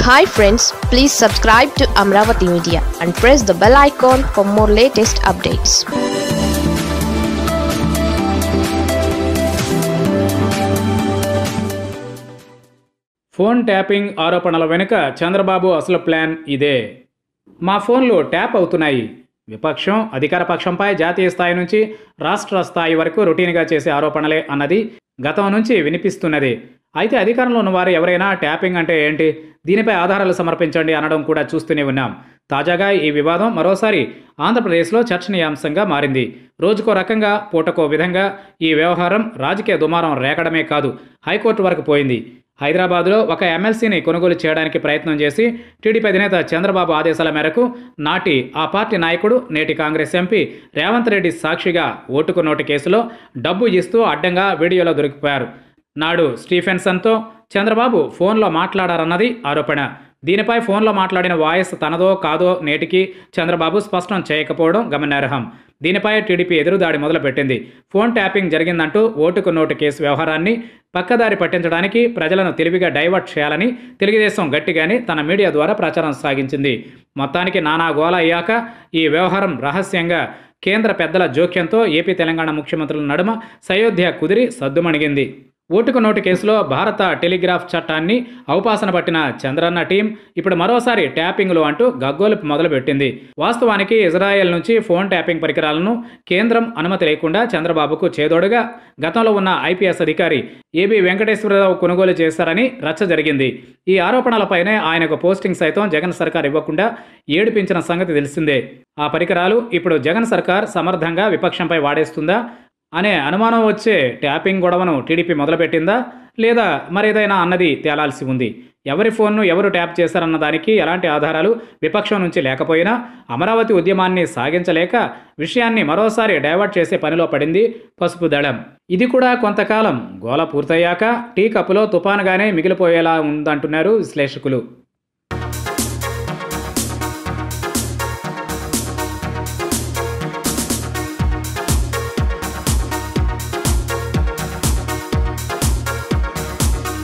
hi friends please subscribe to Amaravati media and press the bell icon for more latest updates phone tapping ఆరోపణల వెనుక చంద్రబాబు అసలు plan ఇదే మా ఫోన్లు ట్యాప్ అవుతున్నాయి విపక్షం అధికార పక్షంపై జాతీయ స్థాయి నుంచి రాష్ట్ర స్థాయి వరకు రొటీన్గా చేసే ఆరోపణలే అన్నది గతం నుంచి వినిపిస్తున్నది అయితే అధికారంలో ఉన్న వారు ఎవరైనా ట్యాపింగ్ అంటే ఏంటి దీనిపై ఆధారాలు సమర్పించండి అనడం కూడా చూస్తూనే ఉన్నాం తాజాగా ఈ వివాదం మరోసారి ఆంధ్రప్రదేశ్లో చర్చనీయాంశంగా మారింది రోజుకో రకంగా పూటకో విధంగా ఈ వ్యవహారం రాజకీయ దుమారం రేకడమే కాదు హైకోర్టు వరకు పోయింది హైదరాబాద్లో ఒక ఎమ్మెల్సీని కొనుగోలు చేయడానికి ప్రయత్నం చేసి టీడీపీ అధినేత చంద్రబాబు ఆదేశాల మేరకు నాటి ఆ పార్టీ నాయకుడు నేటి కాంగ్రెస్ ఎంపీ రేవంత్ రెడ్డి సాక్షిగా ఓటుకు నోటు కేసులో డబ్బు ఇస్తూ అడ్డంగా వీడియోలో దొరికిపోయారు నాడు స్టీఫెన్సన్తో చంద్రబాబు ఫోన్లో మాట్లాడారన్నది ఆరోపణ దీనిపై ఫోన్లో మాట్లాడిన వాయిస్ తనదో కాదో నేటికి చంద్రబాబు స్పష్టం చేయకపోవడం గమనార్హం దీనిపై టీడీపీ ఎదురుదాడి మొదలుపెట్టింది ఫోన్ ట్యాపింగ్ జరిగిందంటూ ఓటుకు నోటు కేసు వ్యవహారాన్ని పక్కదారి పట్టించడానికి ప్రజలను తెలివిగా డైవర్ట్ చేయాలని తెలుగుదేశం గట్టిగానే తన మీడియా ద్వారా ప్రచారం సాగించింది మొత్తానికి నానా గోల అయ్యాక ఈ వ్యవహారం రహస్యంగా కేంద్ర పెద్దల జోక్యంతో ఏపీ తెలంగాణ ముఖ్యమంత్రుల నడుమ సయోధ్య కుదిరి సద్దుమణిగింది ఓటుకు నోటు కేసులో భారత టెలిగ్రాఫ్ చట్టాన్ని ఔపాసన పట్టిన చంద్రన్న టీం ఇప్పుడు మరోసారి ట్యాపింగ్లు అంటూ గగ్గోలు మొదలుపెట్టింది వాస్తవానికి ఇజ్రాయెల్ నుంచి ఫోన్ ట్యాపింగ్ పరికరాలను కేంద్రం అనుమతి లేకుండా చంద్రబాబుకు చేదోడుగా గతంలో ఉన్న ఐపీఎస్ అధికారి ఏబి వెంకటేశ్వరరావు కొనుగోలు చేశారని రచ్చ జరిగింది ఈ ఆరోపణలపైనే ఆయనకు పోస్టింగ్ సైతం జగన్ సర్కార్ ఇవ్వకుండా ఏడిపించిన సంగతి తెలిసిందే ఆ పరికరాలు ఇప్పుడు జగన్ సర్కార్ సమర్థంగా విపక్షంపై వాడేస్తుందా అనే అనుమానం వచ్చే ట్యాపింగ్ గొడవను టీడీపీ మొదలుపెట్టిందా లేదా మరేదైనా అన్నది తేలాల్సి ఉంది ఎవరి ఫోన్ను ఎవరు ట్యాప్ చేశారన్న దానికి ఎలాంటి ఆధారాలు విపక్షం నుంచి లేకపోయినా అమరావతి ఉద్యమాన్ని సాగించలేక విషయాన్ని మరోసారి డైవర్ట్ చేసే పనిలో పడింది పసుపు దళం ఇది కూడా కొంతకాలం గోల పూర్తయ్యాక టీ కప్పులో తుపానుగానే మిగిలిపోయేలా ఉందంటున్నారు విశ్లేషకులు